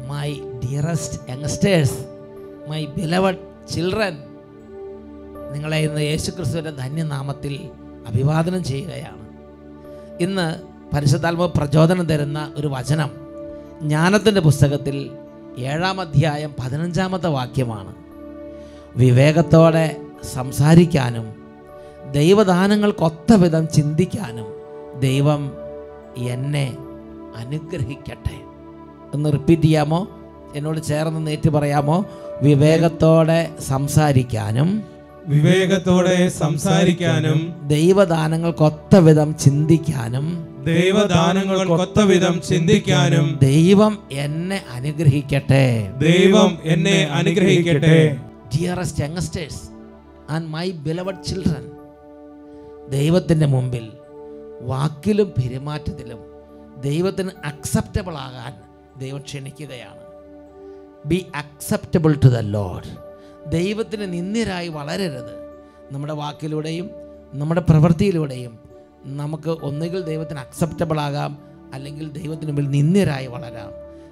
my dearest youngsters my beloved children നിങ്ങളെ ഇന്ന് യേശുക്രിസ്തുവിൻ്റെ ധന്യനാമത്തിൽ അഭിവാദനം ചെയ്യുകയാണ് ഇന്ന് പരിശുദ്ധാത്മ പ്രചോദനം തരുന്ന ഒരു വചനം ജ്ഞാനത്തിൻ്റെ പുസ്തകത്തിൽ ഏഴാം അധ്യായം പതിനഞ്ചാമത്തെ വാക്യമാണ് വിവേകത്തോടെ സംസാരിക്കാനും ദൈവദാനങ്ങൾക്കൊത്ത വിധം ചിന്തിക്കാനും ദൈവം എന്നെ അനുഗ്രഹിക്കട്ടെ ഒന്ന് റിപ്പീറ്റ് ചെയ്യാമോ എന്നോട് ചേർന്ന് നേറ്റ് പറയാമോ വിവേകത്തോടെ സംസാരിക്കാനും വിവേകത്തോടെ സംസാരിക്കാനും ദൈവദാനങ്ങൾക്കൊത്ത വിധം ചിന്തിക്കാനും ദൈവദാനങ്ങൾക്കൊത്ത വിധം ചിന്തിക്കാനും ദൈവം എന്നെ അനുഗ്രഹിക്കട്ടെ ദൈവം എന്നെ അനുഗ്രഹിക്കട്ടെ dearest youngsters and my beloved children ദൈവത്തിൻ്റെ മുമ്പിൽ വാക്കിലും പെരുമാറ്റത്തിലും ദൈവത്തിന് അക്സെപ്റ്റബിൾ ആകാൻ ദൈവം ക്ഷണിക്കുകയാണ് be acceptable to the lord ദൈവത്തിന് നിന്ദ്യരായി വളരരുത് നമ്മുടെ വാക്കിലൂടെയും നമ്മുടെ പ്രവൃത്തിയിലൂടെയും നമുക്ക് ഒന്നുകിൽ ദൈവത്തിന് അക്സെപ്റ്റബിൾ ആകാം അല്ലെങ്കിൽ ദൈവത്തിന് മുമ്പിൽ നിന്ദ്യരായി വളരാം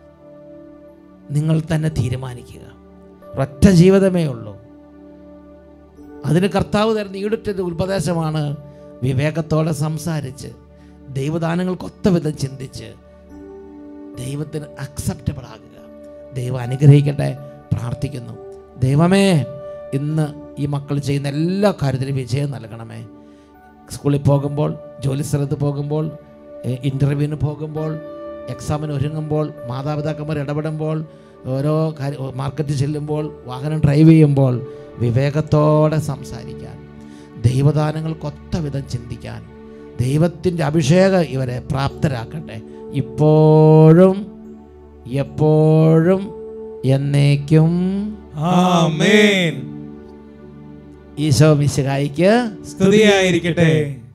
നിങ്ങൾ തന്നെ തീരുമാനിക്കുക ഒറ്റ ജീവിതമേ ഉള്ളൂ അതിന് കർത്താവ് തരുന്ന ഈടുറ്റൊരു ഉപദേശമാണ് വിവേകത്തോടെ സംസാരിച്ച് ദൈവദാനങ്ങൾക്കൊത്ത വിധം ചിന്തിച്ച് ദൈവത്തിന് അക്സെപ്റ്റബിൾ ആകുക ദൈവം അനുഗ്രഹിക്കട്ടെ പ്രാർത്ഥിക്കുന്നു ദൈവമേ ഇന്ന് ഈ മക്കൾ ചെയ്യുന്ന എല്ലാ കാര്യത്തിലും വിജയം നൽകണമേ സ്കൂളിൽ പോകുമ്പോൾ ജോലി സ്ഥലത്ത് പോകുമ്പോൾ ഇൻ്റർവ്യൂവിന് പോകുമ്പോൾ എക്സാമിന് ഒരുങ്ങുമ്പോൾ മാതാപിതാക്കന്മാർ ഇടപെടുമ്പോൾ ഓരോ കാര്യ മാർക്കറ്റിൽ ചെല്ലുമ്പോൾ വാഹനം ഡ്രൈവ് ചെയ്യുമ്പോൾ വിവേകത്തോടെ സംസാരിക്കാൻ ദൈവദാനങ്ങൾക്കൊത്ത വിധം ചിന്തിക്കാൻ ദൈവത്തിൻ്റെ അഭിഷേകം ഇവരെ പ്രാപ്തരാക്കട്ടെ ഇപ്പോഴും എപ്പോഴും എന്നേക്കും ആമേൻ ഈശോ മിശിഹായിക്ക് സ്തുതിയായിരിക്കട്ടെ